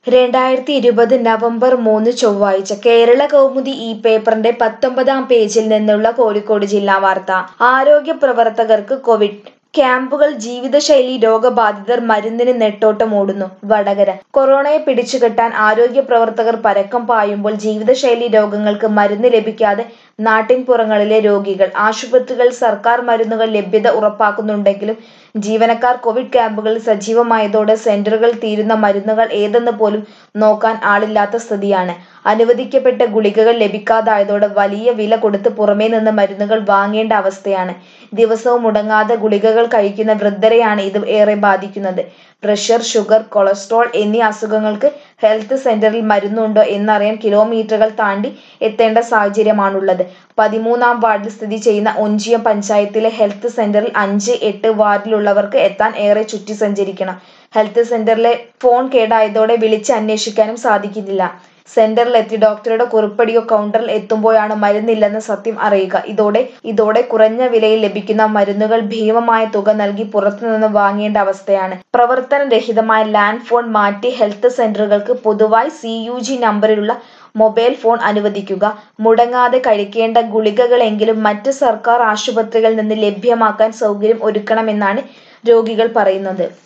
രണ്ടായിരത്തി ഇരുപത് നവംബർ മൂന്ന് ചൊവ്വാഴ്ച കേരള കൗമുദി ഈ പേപ്പറിന്റെ പത്തൊമ്പതാം പേജിൽ നിന്നുള്ള കോഴിക്കോട് ജില്ലാ വാർത്ത ആരോഗ്യ പ്രവർത്തകർക്ക് കോവിഡ് ക്യാമ്പുകൾ ജീവിതശൈലി രോഗബാധിതർ മരുന്നിന് നെട്ടോട്ടമോടുന്നു വടകര കൊറോണയെ പിടിച്ചുകെട്ടാൻ ആരോഗ്യ പ്രവർത്തകർ പരക്കം പായുമ്പോൾ ജീവിതശൈലി രോഗങ്ങൾക്ക് മരുന്ന് ലഭിക്കാതെ നാട്ടിൻപുറങ്ങളിലെ രോഗികൾ ആശുപത്രികൾ സർക്കാർ മരുന്നുകൾ ലഭ്യത ഉറപ്പാക്കുന്നുണ്ടെങ്കിലും ജീവനക്കാർ കോവിഡ് ക്യാമ്പുകളിൽ സജീവമായതോടെ സെന്ററുകൾ തീരുന്ന മരുന്നുകൾ ഏതെന്ന് പോലും നോക്കാൻ ആളില്ലാത്ത സ്ഥിതിയാണ് അനുവദിക്കപ്പെട്ട ഗുളികകൾ ലഭിക്കാതായതോടെ വലിയ വില കൊടുത്ത് പുറമേ നിന്ന് മരുന്നുകൾ വാങ്ങേണ്ട അവസ്ഥയാണ് ദിവസവും മുടങ്ങാതെ ഗുളികകൾ കഴിക്കുന്ന വൃദ്ധരെയാണ് ഇത് ഏറെ ബാധിക്കുന്നത് പ്രഷർ ഷുഗർ കൊളസ്ട്രോൾ എന്നീ അസുഖങ്ങൾക്ക് ഹെൽത്ത് സെന്ററിൽ മരുന്നുണ്ടോ എന്നറിയാൻ കിലോമീറ്ററുകൾ താണ്ടി എത്തേണ്ട സാഹചര്യമാണുള്ളത് പതിമൂന്നാം വാർഡിൽ സ്ഥിതി ചെയ്യുന്ന ഒഞ്ചിയം പഞ്ചായത്തിലെ ഹെൽത്ത് സെന്ററിൽ അഞ്ച് എട്ട് വാർഡിലുള്ളവർക്ക് എത്താൻ ഏറെ ചുറ്റി സഞ്ചരിക്കണം ഹെൽത്ത് സെന്ററിലെ ഫോൺ കേടായതോടെ വിളിച്ച് അന്വേഷിക്കാനും സാധിക്കുന്നില്ല സെന്ററിലെത്തി ഡോക്ടറുടെ കുറിപ്പടിയോ കൗണ്ടറിൽ എത്തുമ്പോഴാണ് മരുന്നില്ലെന്ന സത്യം അറിയുക ഇതോടെ ഇതോടെ കുറഞ്ഞ വിലയിൽ ലഭിക്കുന്ന മരുന്നുകൾ ഭീമമായ തുക നൽകി പുറത്തുനിന്ന് വാങ്ങേണ്ട അവസ്ഥയാണ് പ്രവർത്തനരഹിതമായ ലാൻഡ് ഫോൺ മാറ്റി ഹെൽത്ത് സെന്ററുകൾക്ക് പൊതുവായി സി യു ജി നമ്പറിലുള്ള മൊബൈൽ ഫോൺ അനുവദിക്കുക മുടങ്ങാതെ കഴിക്കേണ്ട ഗുളികകളെങ്കിലും മറ്റ് സർക്കാർ ആശുപത്രികളിൽ നിന്ന് ലഭ്യമാക്കാൻ സൗകര്യം ഒരുക്കണമെന്നാണ് രോഗികൾ പറയുന്നത്